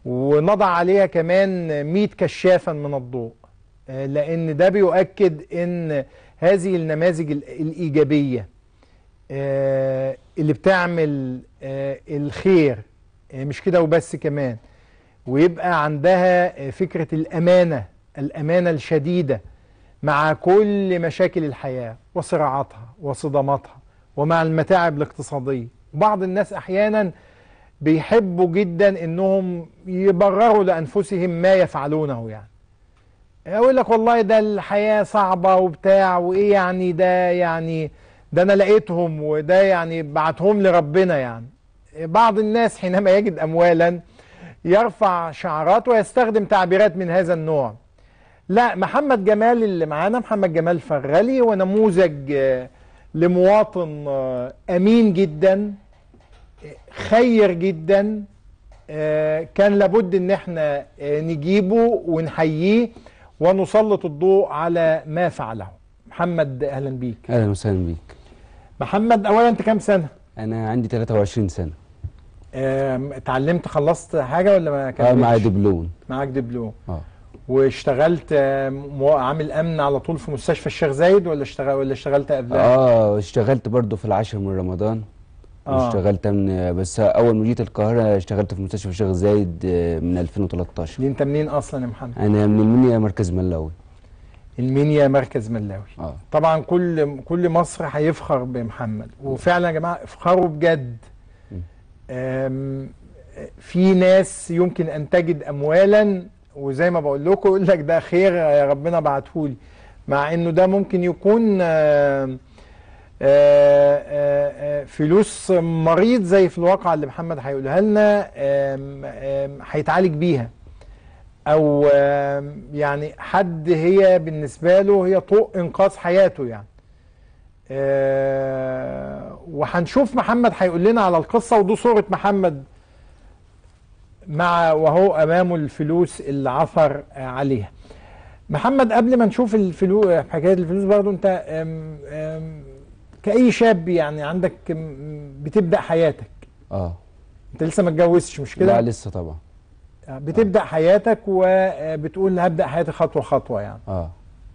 ونضع عليها كمان 100 كشافا من الضوء آه، لان ده بيؤكد ان هذه النماذج ال- الايجابيه آه، اللي بتعمل آه، الخير آه، مش كده وبس كمان ويبقى عندها آه، فكره الامانه الامانه الشديده مع كل مشاكل الحياه وصراعاتها وصدماتها ومع المتاعب الاقتصاديه بعض الناس احيانا بيحبوا جدا انهم يبرروا لانفسهم ما يفعلونه يعني يقول لك والله ده الحياة صعبة وبتاع وايه يعني ده يعني ده انا لقيتهم وده يعني بعتهم لربنا يعني بعض الناس حينما يجد اموالا يرفع شعارات ويستخدم تعبيرات من هذا النوع لا محمد جمال اللي معانا محمد جمال فرغلي هو نموذج آه، لمواطن آه، امين جدا خير جدا آه، كان لابد ان احنا آه، نجيبه ونحييه ونسلط الضوء على ما فعله محمد اهلا بيك اهلا وسهلا بيك محمد اولا انت كام سنه انا عندي 23 سنه آم، اتعلمت خلصت حاجه ولا ما اه كملتش معايا دبلوم معاك دبلوم اه واشتغلت آم، مو- عامل امن على طول في مستشفى الشيخ زايد ولا اشتغل ولا اشتغلت قبلها اه اشتغلت برضو في العاشر من رمضان آه. واشتغلت من بس اول ما جيت القاهره اشتغلت في مستشفى الشيخ زايد آه، من 2013 دي انت منين اصلا يا محمد انا من المنيا مركز ملاوي المنيا مركز ملاوي اه طبعا كل كل مصر هيفخر بمحمد وفعلا يا جماعه افخروا بجد أم، في ناس يمكن ان تجد اموالا وزي ما بقول لكم يقول لك ده خير يا ربنا بعتهولي مع انه ده ممكن يكون آم، آه، آه، آه، فلوس مريض زي في الواقع اللي محمد هيقولها لنا آم، آم، هيتعالج بيها او آم، يعني حد هي بالنسبه له هي طوق انقاذ حياته يعني آه، وهنشوف محمد هيقول لنا على القصه ودي صوره محمد مع وهو امامه الفلوس اللي عثر آه، عليها محمد قبل ما نشوف الفلوس حكايه الفلوس برضه انت آم، آم، كاي شاب يعني عندك آم، بتبدا حياتك اه انت لسه ما اتجوزتش مش لا كده لسه طبعا بتبدا حياتك وبتقول هبدا حياتي خطوه خطوه يعني اه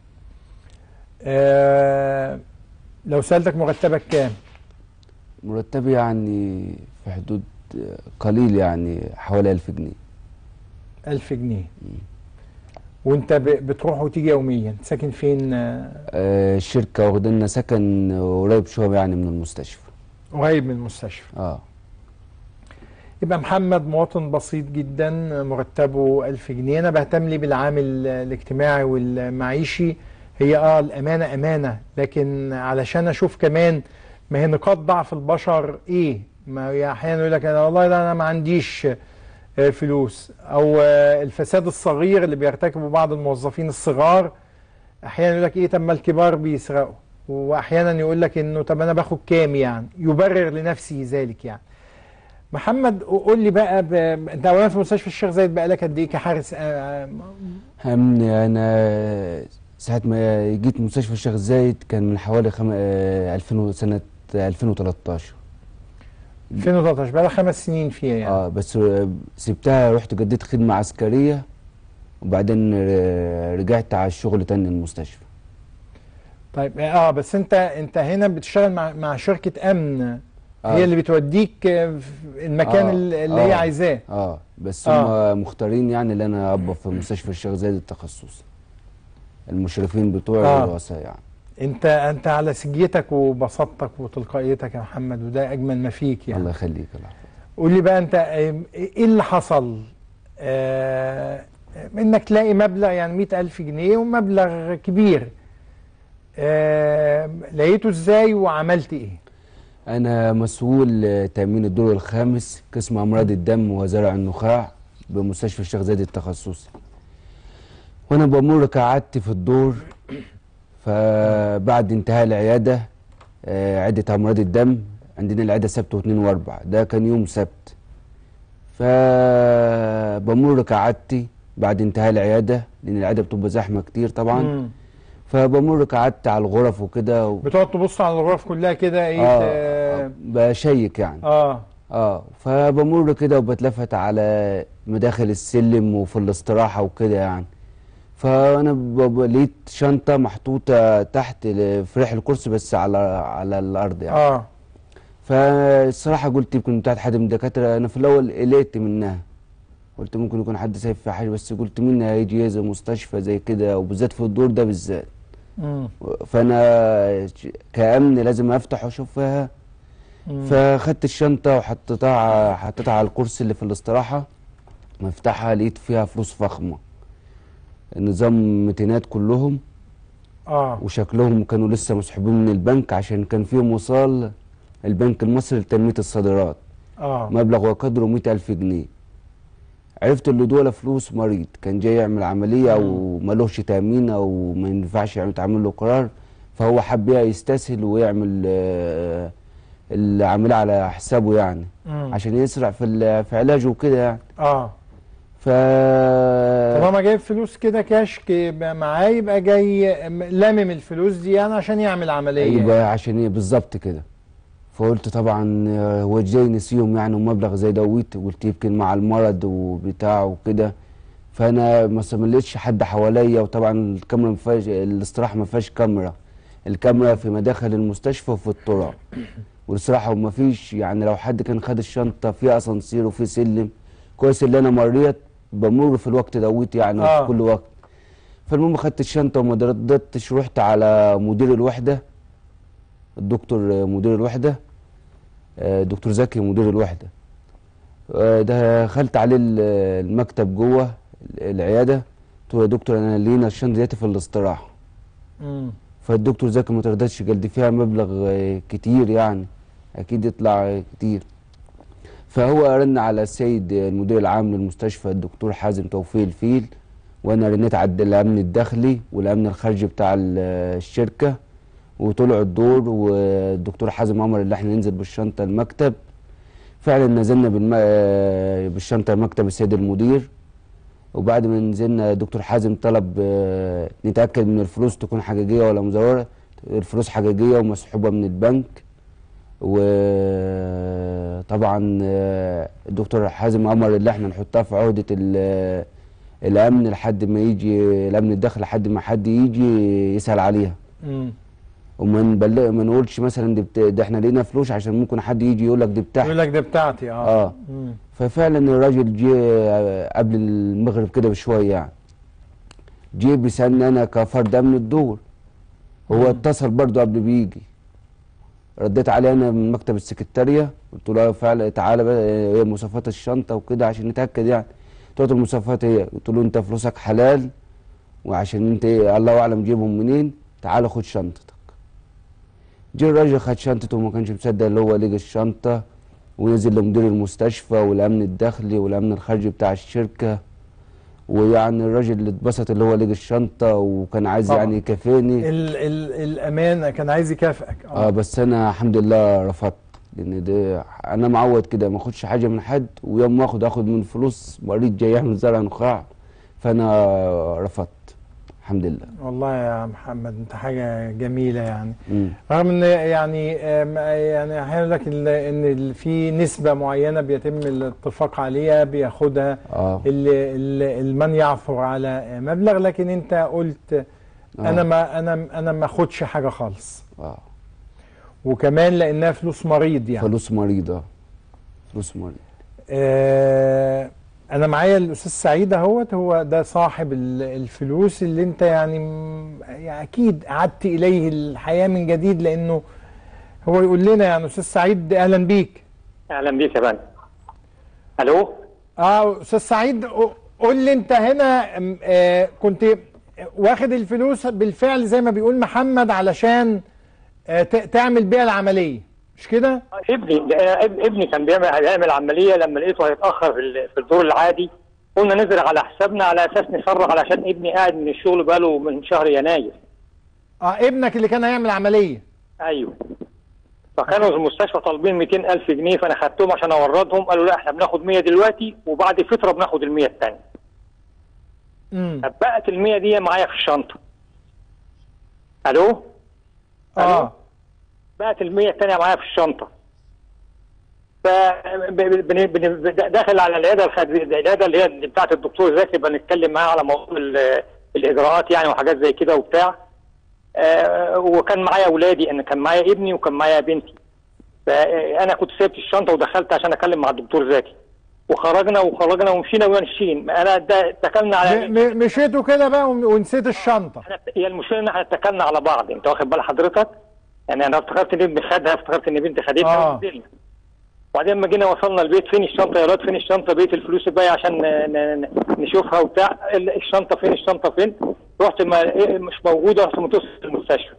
آه، لو سالتك مرتبك كام مرتبي يعني في حدود آه، قليل يعني حوالي 1000 جنيه ألف جنيه وانت ب- بتروح وتيجي يوميا ساكن فين آه، آه الشركه واخدنا سكن قريب شويه يعني من المستشفى قريب من المستشفى اه يبقى محمد مواطن بسيط جدا مرتبه ألف جنيه أنا بهتم لي بالعامل الاجتماعي والمعيشي هي اه الأمانة أمانة لكن علشان أشوف كمان ما هي نقاط ضعف البشر إيه ما هي أحيانا يقول لك أنا والله ده أنا ما عنديش آه، فلوس أو آه، الفساد الصغير اللي بيرتكبه بعض الموظفين الصغار أحيانا يقول لك إيه طب ما الكبار بيسرقوا وأحيانا يقول لك إنه طب أنا باخد كام يعني يبرر لنفسه ذلك يعني محمد قول لي بقى ب... انت اولا في مستشفى الشيخ زايد بقى لك قد ايه كحارس آه، همني انا ساعة ما جيت مستشفى الشيخ زايد كان من حوالي خم... آه، 2000 سنة 2013 2013 بقى لك خمس سنين فيها يعني اه بس آه، سبتها رحت جديت خدمة عسكرية وبعدين آه، رجعت على الشغل تاني المستشفى طيب اه بس انت انت هنا بتشتغل مع مع شركة امن آه. هي اللي بتوديك آه، في المكان آه، اللي اللي هي آه. عايزاه اه بس آه. هم مختارين يعني ان انا ابقى في مستشفى الشيخ زايد التخصصي المشرفين بتوعي آه. والرؤساء يعني انت انت على سجيتك وبساطتك وتلقائيتك يا محمد وده اجمل ما فيك يعني الله يخليك الله يحفظك. قول لي بقى انت آه، ايه اللي حصل آه انك تلاقي مبلغ يعني مئة ألف جنيه ومبلغ كبير آه لقيته ازاي وعملت ايه أنا مسؤول آه، تأمين الدور الخامس قسم أمراض الدم وزرع النخاع بمستشفى الشيخ زايد التخصصي وأنا بمر كعادتي في الدور فبعد انتهاء العيادة آه، عدة أمراض الدم عندنا العيادة سبت واثنين وأربع ده كان يوم سبت فبمر كعادتي بعد انتهاء العيادة لأن العيادة بتبقى زحمة كتير طبعا مم. فبمر كعادتي على الغرف وكده و... بتقعد تبص على الغرف كلها كده ايه آه, اه, آه بشيك يعني آه. اه فبمر كده وبتلفت على مداخل السلم وفي الاستراحة وكده يعني فانا ب- ب- لقيت شنطة محطوطة تحت ال- في ريح الكرسي بس على على الارض يعني اه فالصراحة قلت يمكن بتاعت حد من الدكاترة أنا في الأول قلقت منها قلت ممكن يكون حد سايب فيها حاجة بس قلت مين هيجي زي مستشفى زي كده وبالذات في الدور ده بالذات مم. فأنا ش- كأمن لازم أفتح وأشوف فيها مم. فخدت الشنطة وحطيتها حطيتها على الكرسي اللي في الاستراحة مفتاحها لقيت فيها فلوس فخمة نظام متينات كلهم اه وشكلهم كانوا لسه مسحوبين من البنك عشان كان فيهم وصال البنك المصري لتنمية الصادرات اه مبلغ وقدره مئة ألف جنيه عرفت اللي دول فلوس مريض كان جاي يعمل عملية أو ملوش تأمين أو ما ينفعش يعمل يتعمل له قرار فهو حب يستسهل ويعمل آه، العملية على حسابه يعني مم. عشان يسرع في ال- في علاجه وكده يعني اه ف طالما جايب فلوس كده كاش يبقى معاه يبقى جاي م- لامم الفلوس دي يعني عشان يعمل عمليه يبقى عشان ايه بالظبط كده فقلت طبعا آه، هو ازاي نسيهم يعني ومبلغ زي دوت قلت يمكن مع المرض وبتاع وكده فانا ما لقيتش حد حواليا وطبعا الكاميرا ما فيهاش الاستراحه ما فيهاش كاميرا الكاميرا في مداخل المستشفى وفي الطرق والاستراحه وما فيش يعني لو حد كان خد الشنطه في اسانسير وفي سلم كويس اللي انا مريت بمر في الوقت دوت يعني آه. في كل وقت فالمهم خدت الشنطه وما ردتش رحت على مدير الوحده الدكتور آه، مدير الوحده آه، دكتور زكي مدير الوحده آه، دخلت عليه ال- المكتب جوه العياده قلت له يا دكتور انا لينا الشنطه ديت في الاستراحه مم. فالدكتور زكي ما ترددش قال دي فيها مبلغ آه، كتير يعني اكيد يطلع آه، كتير فهو رن على السيد آه، المدير العام للمستشفى الدكتور حازم توفيق الفيل وانا رنيت على الامن الداخلي والامن الخارجي بتاع ال- آه، الشركه وطلعوا الدور والدكتور حازم امر ان احنا ننزل بالشنطه المكتب فعلا نزلنا بالم... آه، بالشنطه مكتب السيد المدير وبعد ما نزلنا دكتور حازم طلب آه، نتاكد من الفلوس تكون حقيقيه ولا مزوره الفلوس حقيقيه ومسحوبه من البنك وطبعا آه، الدكتور حازم امر ان احنا نحطها في عهده ال- الامن لحد ما يجي الامن الداخلي لحد ما حد يجي يسال عليها مم. وما نبلغ ما نقولش مثلا دي, بت... ده احنا لقينا فلوس عشان ممكن حد يجي يقول لك دي بتاعتي يقول لك ده بتاعتي اه اه مم. ففعلا الراجل جه قبل المغرب كده بشويه يعني جه بيسالني انا كفرد امن الدور هو اتصل برضه قبل بيجي رديت عليه انا من مكتب السكرتاريه قلت له فعلا تعالى بقى ايه مواصفات الشنطه وكده عشان نتاكد يعني قلت له المواصفات ايه قلت له انت فلوسك حلال وعشان انت ايه الله اعلم جيبهم منين تعالى خد شنطتك جه الراجل خد شنطته وما كانش مصدق اللي هو لقى الشنطه ونزل لمدير المستشفى والامن الداخلي والامن الخارجي بتاع الشركه ويعني الراجل اللي اتبسط اللي هو لقى الشنطه وكان عايز طبعا. يعني يكافئني ال ال الامان كان عايز يكافئك اه بس انا الحمد لله رفضت لان ده انا معود كده ما اخدش حاجه من حد ويوم ما اخد اخد من فلوس مريض جاي يعمل زرع نخاع فانا رفضت الحمد لله والله يا محمد انت حاجه جميله يعني مم. رغم ان يعني آم، يعني احيانا يقول لك ال- ان ال- في نسبه معينه بيتم الاتفاق عليها بياخدها اه اللي اللي- المن يعثر على مبلغ لكن انت قلت انا ما انا انا ما اخدش حاجه خالص اه وكمان لانها فلوس مريض يعني فلوس مريض اه فلوس مريض آه انا معايا الاستاذ سعيد اهوت هو ده صاحب ال- الفلوس اللي انت يعني, م- يعني اكيد عدت اليه الحياه من جديد لانه هو يقول لنا يعني استاذ سعيد اهلا بيك اهلا بيك يا فندم الو اه استاذ سعيد ق- قول لي انت هنا م- آه كنت واخد الفلوس بالفعل زي ما بيقول محمد علشان آه ت- تعمل بيها العمليه مش كده؟ ابني ده أنا اب- ابني كان بيعمل هيعمل عمليه لما لقيته هيتاخر في ال- في الدور العادي قلنا ننزل على حسابنا على اساس نفرغ علشان ابني قاعد من الشغل بقاله من شهر يناير اه ابنك اللي كان هيعمل عمليه ايوه فكانوا في المستشفى طالبين 200 الف جنيه فانا خدتهم عشان اوردهم قالوا لا احنا بناخد 100 دلوقتي وبعد فتره بناخد ال 100 الثانيه امم بقت ال 100 دي معايا في الشنطه الو اه بقت ال 100 الثانيه معايا في الشنطه ف ب- بن- بن- داخل على العياده الخارجيه العياده اللي هي بتاعه الدكتور زكي بنتكلم معاه على موضوع ال- الاجراءات يعني وحاجات زي كده وبتاع آه، وكان معايا اولادي انا كان معايا ابني وكان معايا بنتي فانا كنت سبت الشنطه ودخلت عشان اكلم مع الدكتور زكي وخرجنا وخرجنا ومشينا وماشيين انا ده اتكلنا على م- م- مشيتوا كده بقى ون- ونسيت الشنطه احنا هي المشكله ان احنا اتكلنا على بعض انت واخد بال حضرتك يعني انا افتكرت ان ابني خدها افتكرت ان بنتي خدتها آه. ونزلنا. وبعدين لما جينا وصلنا البيت فين الشنطه يا ولاد فين الشنطه بيت الفلوس بقى عشان ن- ن- ن- نشوفها وبتاع ال- الشنطه فين الشنطه فين رحت ما إيه مش موجوده رحت متصل المستشفى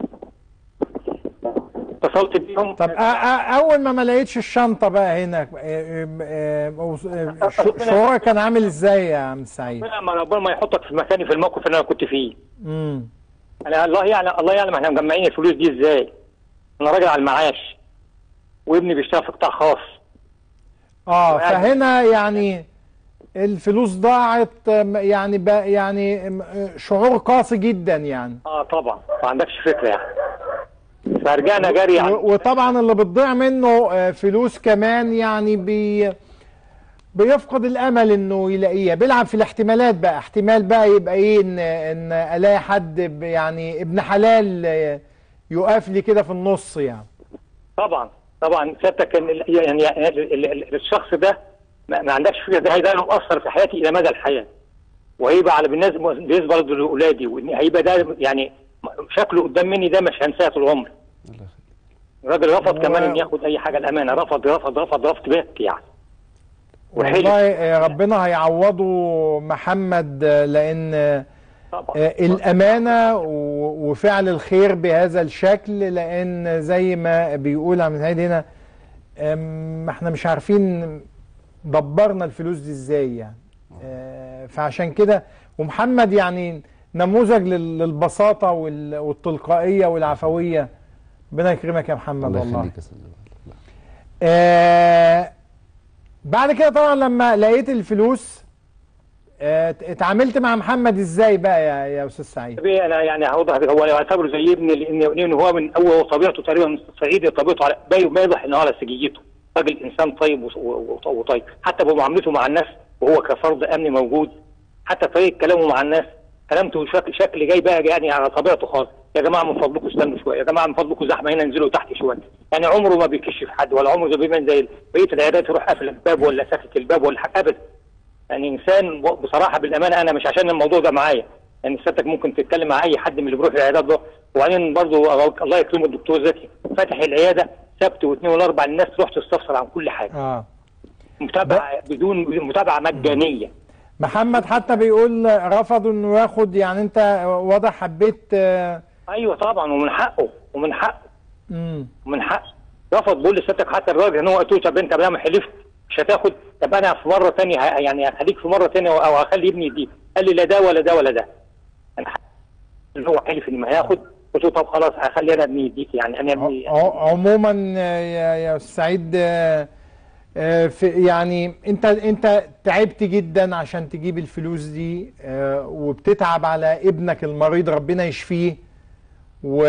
اتصلت بيهم طب أ- أ- اول ما ما لقيتش الشنطه بقى هنا آه، آه، آه، ش- شعورك كان عامل ازاي يا عم سعيد ربنا ما ربنا ما يحطك في مكاني في الموقف اللي انا كنت فيه امم انا الله يعلم الله يعلم احنا مجمعين الفلوس دي ازاي انا راجل على المعاش وابني بيشتغل في قطاع خاص اه وقاعد- فهنا يعني الفلوس ضاعت آم، يعني بقى يعني آم، آه، شعور قاسي جدا يعني اه طبعا ما عندكش فكره يعني فرجعنا جري يعني و- وطبعا اللي بتضيع منه آه، فلوس كمان يعني بي بيفقد الامل انه يلاقيها بيلعب في الاحتمالات بقى احتمال بقى يبقى ايه ان ان الاقي حد ب- يعني ابن حلال آه، يقف لي كده في النص يعني طبعا طبعا سيادتك إن ال- يعني ال- ال- ال- الشخص ده ما ما عندكش فكره ده هيبقى له مؤثر في حياتي الى مدى الحياه وهيبقى على بالنسبه بالنسبه برضه لاولادي وإن هيبقى ده يعني شكله قدام مني ده مش هنساه طول عمري الله يخليك الراجل رفض هو- كمان ان ياخد اي حاجه الامانه رفض رفض رفض رفض بيت يعني وحلف. والله آه، ربنا هيعوضه محمد آه، لان آه، طبعا آه، الأمانة و- وفعل الخير بهذا الشكل لأن زي ما بيقول عم سعيد هنا آم، احنا مش عارفين دبرنا الفلوس دي ازاي يعني آه، فعشان كده ومحمد يعني نموذج لل- للبساطة وال- والتلقائية والعفوية ربنا يكرمك يا محمد الله والله يخليك يا استاذ الله. آه بعد كده طبعا لما لقيت الفلوس آه اتعاملت مع محمد ازاي بقى يا يا استاذ سعيد بيه انا يعني هوضح لك هو يعتبره زي ابني لان لان هو من هو طبيعته تقريبا صعيدي طبيعته على باين واضح انه على سجيته راجل انسان طيب وص- و- و- وطيب حتى بمعاملته مع الناس وهو كفرد امني موجود حتى طريقه كلامه مع الناس كلامته شكل شكل جاي بقى يعني على طبيعته خالص يا جماعه من فضلكم استنوا شويه يا جماعه من فضلكم زحمه هنا انزلوا تحت شويه يعني عمره ما بيكشف حد ولا عمره بيبان زي بقيه العيادات يروح قافل الباب ولا ساكت الباب ولا حاجه ابدا يعني انسان بصراحه بالامانه انا مش عشان الموضوع ده معايا يعني سيادتك ممكن تتكلم مع اي حد من اللي بيروح العيادات ده وبعدين برضه الله يكرمه الدكتور زكي فاتح العياده سبت واثنين والاربع الناس تروح تستفسر عن كل حاجه اه متابعه بدون متابعه مجانيه محمد حتى بيقول رفض انه ياخد يعني انت واضح حبيت آه ايوه طبعا ومن حقه ومن حقه مم. ومن حقه رفض بيقول لسيادتك حتى الراجل ان هو قلت له طب انت ما حلفت مش هتاخد طب انا في مره ثانيه يعني هخليك في مره ثانيه او هخلي ابني يديك قال لي لا ده ولا ده ولا ده انا ح- اللي هو حلف ان ما هياخد قلت له طب خلاص هخلي انا ابني يديك يعني انا ابني ع- ع- عموما آه، يا يا أستاذ سعيد آه، آه، في يعني انت انت تعبت جدا عشان تجيب الفلوس دي آه، وبتتعب على ابنك المريض ربنا يشفيه و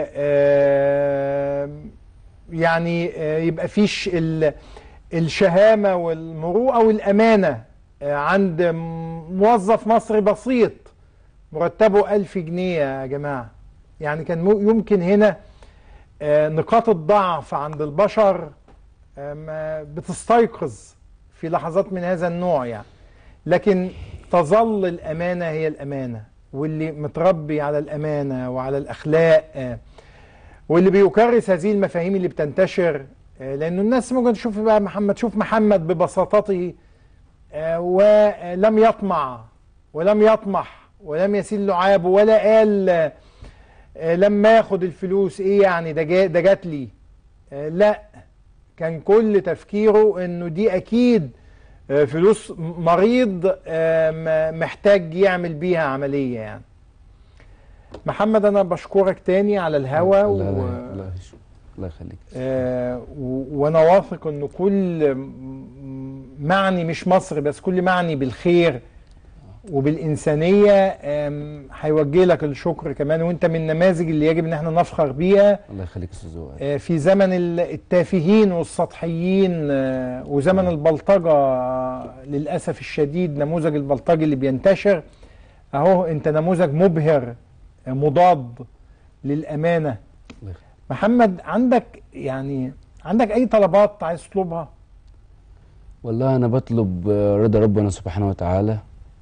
آه، يعني آه، يبقى فيش ال- الشهامة والمروءة والأمانة آه، عند م- موظف مصري بسيط مرتبه ألف جنيه يا جماعة يعني كان مو- يمكن هنا آه، نقاط الضعف عند البشر آه، ما بتستيقظ في لحظات من هذا النوع يعني لكن تظل الأمانة هي الأمانة واللي متربي على الأمانة وعلى الأخلاق آه، واللي بيكرس هذه المفاهيم اللي بتنتشر آه، لأنه الناس ممكن تشوف بقى محمد شوف محمد ببساطته آه، ولم يطمع ولم يطمح ولم يسيل لعابه ولا قال آه، آه، لما ياخد الفلوس ايه يعني ده جا- ده جات لي آه، لا كان كل تفكيره انه دي اكيد آه، فلوس م- مريض آه، م- محتاج يعمل بيها عملية يعني محمد انا بشكرك تاني على الهوا الله و... الله يشفيك. الله يخليك آه، و- وانا واثق ان كل م- معني مش مصري بس كل معني بالخير وبالإنسانية آم، هيوجه لك الشكر كمان وانت من النماذج اللي يجب ان احنا نفخر بيها الله يخليك يا استاذ وائل آه، في زمن ال- التافهين والسطحيين آه، وزمن البلطجة آه، للأسف الشديد نموذج البلطجي اللي بينتشر أهو أنت نموذج مبهر آه، مضاد للأمانة الله يخليك. محمد عندك يعني عندك أي طلبات عايز تطلبها؟ والله انا بطلب آه، رضا ربنا سبحانه وتعالى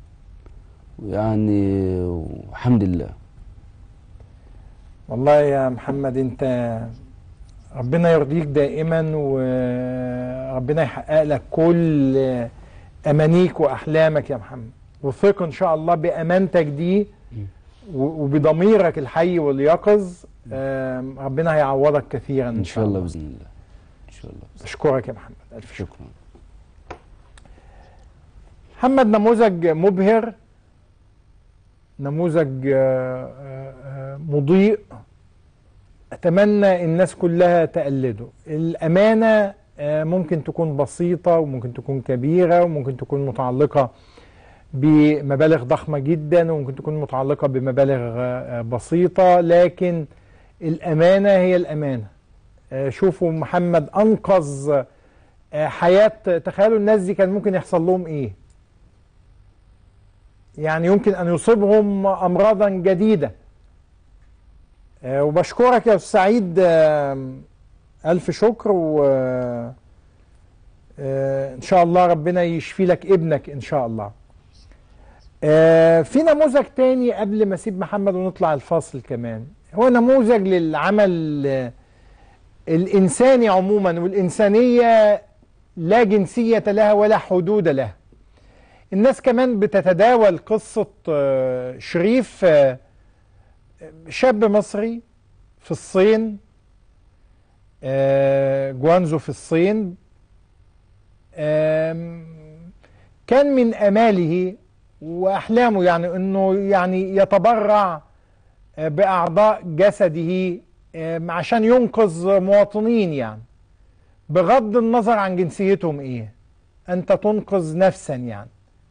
ويعني الحمد لله والله يا محمد أنت ربنا يرضيك دائما وربنا يحقق لك كل آه، أمانيك وأحلامك يا محمد وثق إن شاء الله بأمانتك دي و- وبضميرك الحي واليقظ آم، ربنا هيعوضك كثيرا ان شاء الله باذن الله ان شاء الله بإذن اشكرك يا محمد الف الله. شكر شكرا محمد نموذج مبهر نموذج آه، آه، آه، مضيء اتمنى الناس كلها تقلده الامانه آه، ممكن تكون بسيطه وممكن تكون كبيره وممكن تكون متعلقه بمبالغ ضخمه جدا وممكن تكون متعلقه بمبالغ آه، آه، بسيطه لكن الامانه هي الامانه آه، شوفوا محمد انقذ آه، حياه تخيلوا الناس دي كان ممكن يحصل لهم ايه يعني يمكن ان يصيبهم امراضا جديده آه، وبشكرك يا استاذ سعيد آه، الف شكر و آه، ان شاء الله ربنا يشفي لك ابنك ان شاء الله آه، في نموذج تاني قبل ما اسيب محمد ونطلع الفاصل كمان هو نموذج للعمل آه، الانساني عموما والانسانيه لا جنسيه لها ولا حدود لها الناس كمان بتتداول قصه آه، شريف آه، شاب مصري في الصين آه، جوانزو في الصين آم، كان من اماله واحلامه يعني انه يعني يتبرع آه، باعضاء جسده آم، عشان ينقذ مواطنين يعني بغض النظر عن جنسيتهم ايه انت تنقذ نفسا يعني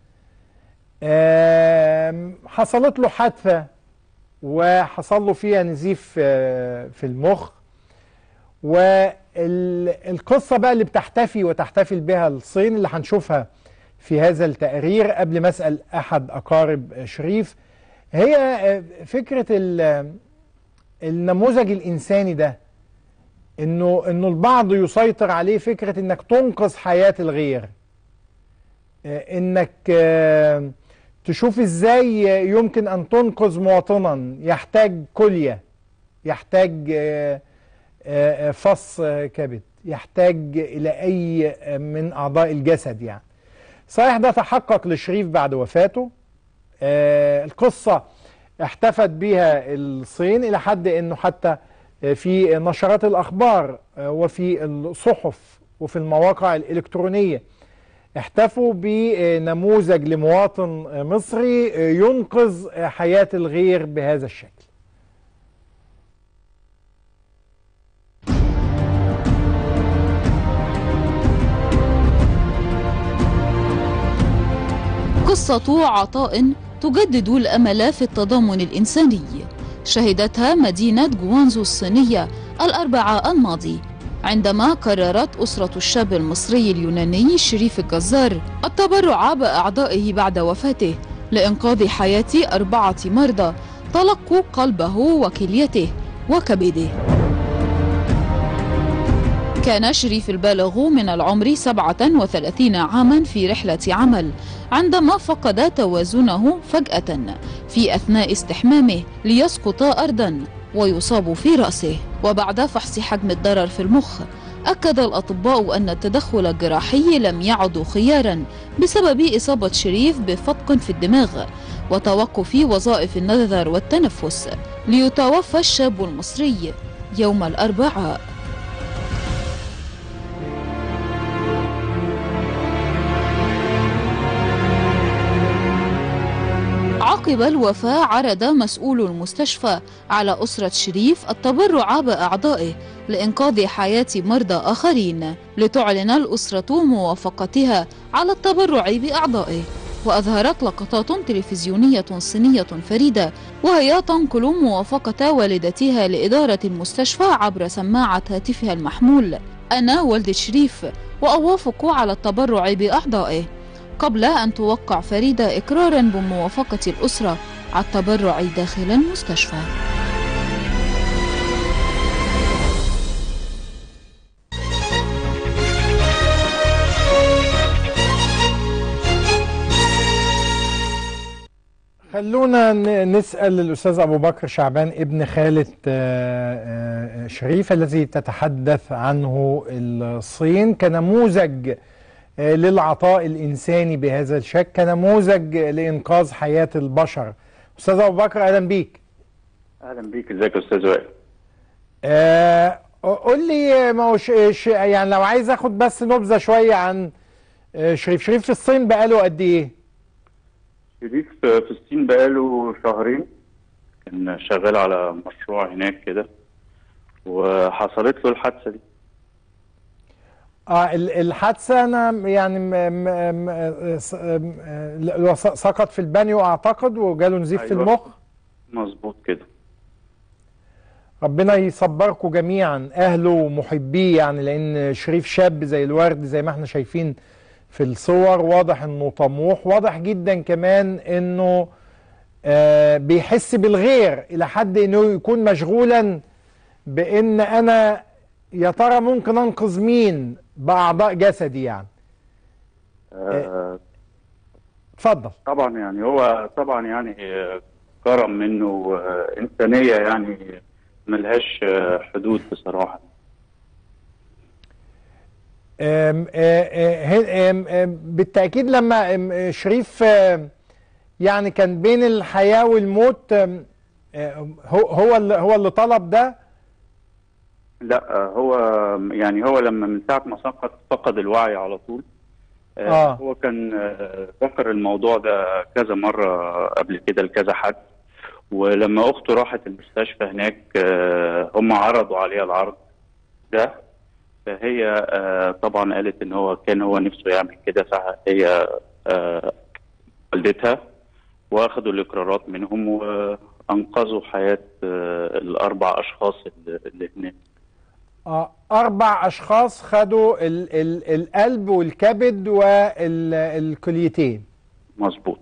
آم، حصلت له حادثه وحصل له فيها نزيف آه، في المخ والقصة بقى اللي بتحتفي وتحتفل بها الصين اللي هنشوفها في هذا التقرير قبل ما اسأل أحد أقارب شريف هي آه، فكرة ال- النموذج الإنساني ده إنه إنه البعض يسيطر عليه فكرة إنك تنقذ حياة الغير آه، إنك آه، تشوف إزاي يمكن أن تنقذ مواطنا يحتاج كلية يحتاج آه، آه، آه، فص آه، كبد يحتاج إلى أي آه، من أعضاء الجسد يعني صحيح ده تحقق لشريف بعد وفاته آه، القصة احتفت بها الصين إلى حد أنه حتى آه، في نشرات الأخبار آه، وفي الصحف وفي المواقع الإلكترونية احتفوا بنموذج لمواطن آه، مصري آه، ينقذ آه، حياة الغير بهذا الشكل قصة عطاء تجدد الأمل في التضامن الإنساني شهدتها مدينة جوانزو الصينية الأربعاء الماضي عندما قررت أسرة الشاب المصري اليوناني شريف الجزار التبرع بأعضائه بعد وفاته لإنقاذ حياة أربعة مرضى تلقوا قلبه وكليته وكبده كان شريف البالغ من العمر 37 عاما في رحلة عمل عندما فقد توازنه فجأة في أثناء استحمامه ليسقط أرضا ويصاب في رأسه وبعد فحص حجم الضرر في المخ أكد الأطباء أن التدخل الجراحي لم يعد خيارا بسبب إصابة شريف بفتق في الدماغ وتوقف وظائف النظر والتنفس ليتوفى الشاب المصري يوم الأربعاء عقب الوفاة عرض مسؤول المستشفى على أسرة شريف التبرع بأعضائه لإنقاذ حياة مرضى آخرين لتعلن الأسرة موافقتها على التبرع بأعضائه وأظهرت لقطات تلفزيونية صينية فريدة وهي تنقل موافقة والدتها لإدارة المستشفى عبر سماعة هاتفها المحمول أنا والدة شريف وأوافق على التبرع بأعضائه قبل أن توقع فريدة إقرارا بموافقة الأسرة على التبرع داخل المستشفى خلونا ن- نسأل الأستاذ أبو بكر شعبان ابن خالة آه، آه، شريف الذي تتحدث عنه الصين كنموذج آه، للعطاء الإنساني بهذا الشكل كنموذج لإنقاذ حياة البشر أستاذ أبو بكر أهلا بيك اهلا بيك ازيك يا استاذ وائل آه، قول لي ما هو ش- ش- يعني لو عايز اخد بس نبذة شوية عن آه، شريف شريف في الصين بقاله قد ايه شريف في الصين بقاله شهرين كان شغال على مشروع هناك كده وحصلت له الحادثه دي اه ال- الحادثة انا يعني م م م س- م- آه، س- سقط في البانيو اعتقد وجاله نزيف في أيوة. المخ مظبوط كده ربنا يصبركم جميعا اهله ومحبيه يعني لان شريف شاب زي الورد زي ما احنا شايفين في الصور واضح انه طموح واضح جدا كمان انه آه بيحس بالغير الى حد انه يكون مشغولا بان انا يا ترى ممكن انقذ مين باعضاء جسدي يعني آه اتفضل طبعا يعني هو طبعا يعني آه، كرم منه آه، انسانيه يعني ملهاش آه، حدود بصراحه آم، آه، آه، هن- آم، آم، بالتأكيد لما آم، آه، شريف آم، يعني كان بين الحياة والموت آم، آه، هو هو اللي هو اللي طلب ده لا آه، هو يعني هو لما من ساعه ما سقط فقد الوعي على طول آه. آه. هو كان آه، ذكر الموضوع ده كذا مره قبل كده لكذا حد ولما اخته راحت المستشفى هناك آه، هم عرضوا عليها العرض ده فهي آه، طبعا قالت ان هو كان هو نفسه يعمل كده فهي آه، والدتها واخدوا الاقرارات منهم وانقذوا حياه آه، الاربع اشخاص اللي اللي هناك آه، أربع أشخاص خدوا ال ال القلب والكبد والكليتين مظبوط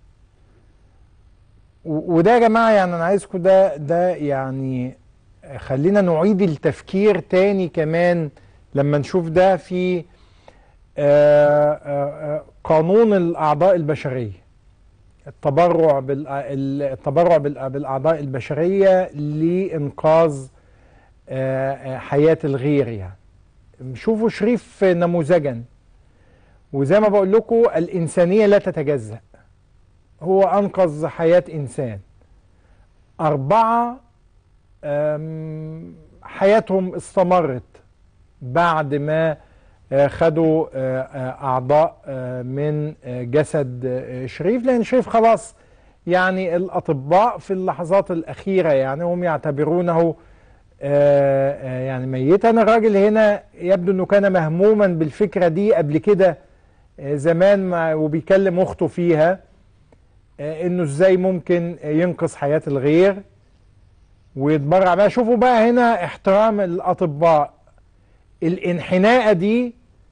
و- وده يا جماعة يعني أنا عايزكم ده ده يعني خلينا نعيد التفكير تاني كمان لما نشوف ده في آه، آه، آه، قانون الأعضاء البشرية التبرع بال- التبرع بال- بالأعضاء البشرية لإنقاذ آه، آه، حياة الغير يعني شوفوا شريف نموذجا وزي ما بقول لكم الإنسانية لا تتجزأ هو أنقذ حياة إنسان أربعة أم، حياتهم استمرت بعد ما آه، خدوا آه، آه، أعضاء آه، من آه، جسد آه، شريف لأن شريف خلاص يعني الأطباء في اللحظات الأخيرة يعني هم يعتبرونه آه، آه، يعني ميتا الراجل هنا يبدو أنه كان مهموما بالفكرة دي قبل كده آه، زمان مع- وبيكلم أخته فيها آه، انه ازاي ممكن آه، ينقذ حياة الغير ويتبرع بقى شوفوا بقى هنا احترام الاطباء الانحناءة دي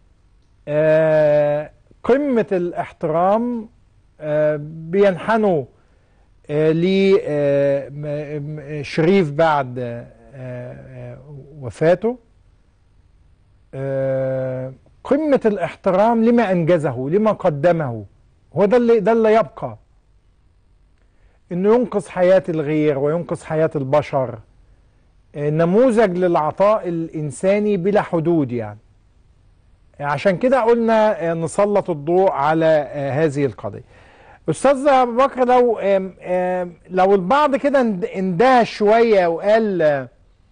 آه، قمة الاحترام آه، بينحنوا لشريف بعد آه، آه، وفاته آه، قمة الاحترام لما أنجزه لما قدمه هو ده اللي ده اللي يبقى انه ينقذ حياة الغير وينقذ حياة البشر آه، نموذج للعطاء الانساني بلا حدود يعني آه، عشان كده قلنا آه، نسلط الضوء على آه، هذه القضية استاذ ابو بكر لو آم، آم، لو البعض كده اند- اندهش شوية وقال آه،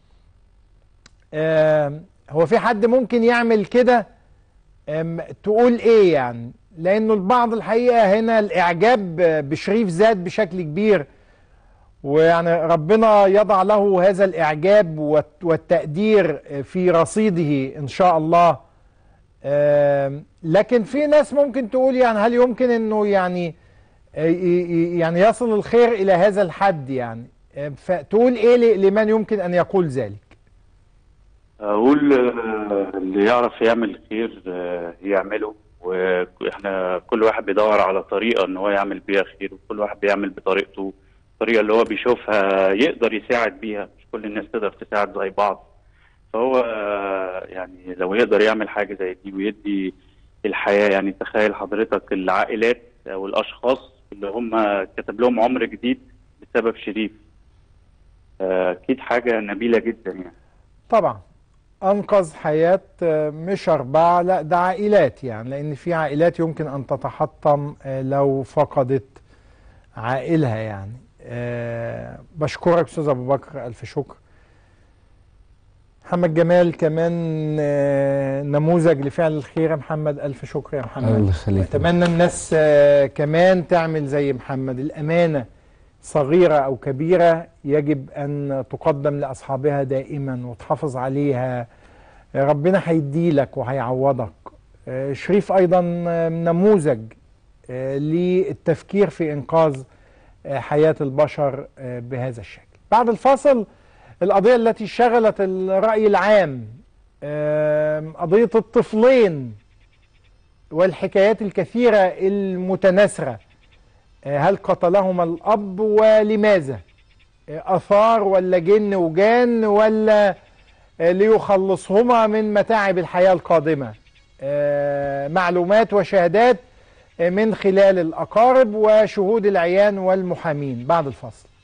آم، هو في حد ممكن يعمل كده أم، تقول ايه يعني لانه البعض الحقيقه هنا الاعجاب بشريف زاد بشكل كبير ويعني ربنا يضع له هذا الاعجاب والت- والتقدير في رصيده ان شاء الله آم، لكن في ناس ممكن تقول يعني هل يمكن انه يعني آه، ي- ي- يعني يصل الخير الى هذا الحد يعني آه، فتقول ايه ل- لمن يمكن ان يقول ذلك اقول آه، اللي يعرف يعمل خير آه، يعمله واحنا كل واحد بيدور على طريقه ان هو يعمل بيها خير وكل واحد بيعمل بطريقته الطريقه اللي هو بيشوفها يقدر يساعد بيها مش كل الناس تقدر تساعد زي بعض فهو آه، يعني لو يقدر يعمل حاجه زي دي ويدي الحياه يعني تخيل حضرتك العائلات او الاشخاص اللي هم كتب لهم عمر جديد بسبب شريف آه، اكيد حاجه نبيله جدا يعني طبعا انقذ حياة آه، مش اربعة لا ده عائلات يعني لان في عائلات يمكن ان تتحطم آه، لو فقدت عائلها يعني آه، بشكرك استاذ ابو بكر الف شكر محمد جمال كمان آه، نموذج لفعل الخير يا محمد الف شكر يا محمد الله يخليك. اتمنى الناس آه، كمان تعمل زي محمد الامانه صغيره او كبيره يجب ان تقدم لاصحابها دائما وتحافظ عليها آه، ربنا هيديلك وهيعوضك آه، شريف ايضا آه، نموذج آه، للتفكير في انقاذ آه، حياه البشر آه، بهذا الشكل بعد الفاصل القضيه التي شغلت الراي العام آم، قضيه الطفلين والحكايات الكثيرة المتناثرة آه، هل قتلهما الأب ولماذا آه، أثار ولا جن وجان ولا آه، ليخلصهما من متاعب الحياة القادمة آه، معلومات وشهادات آه، من خلال الأقارب وشهود العيان والمحامين بعد الفصل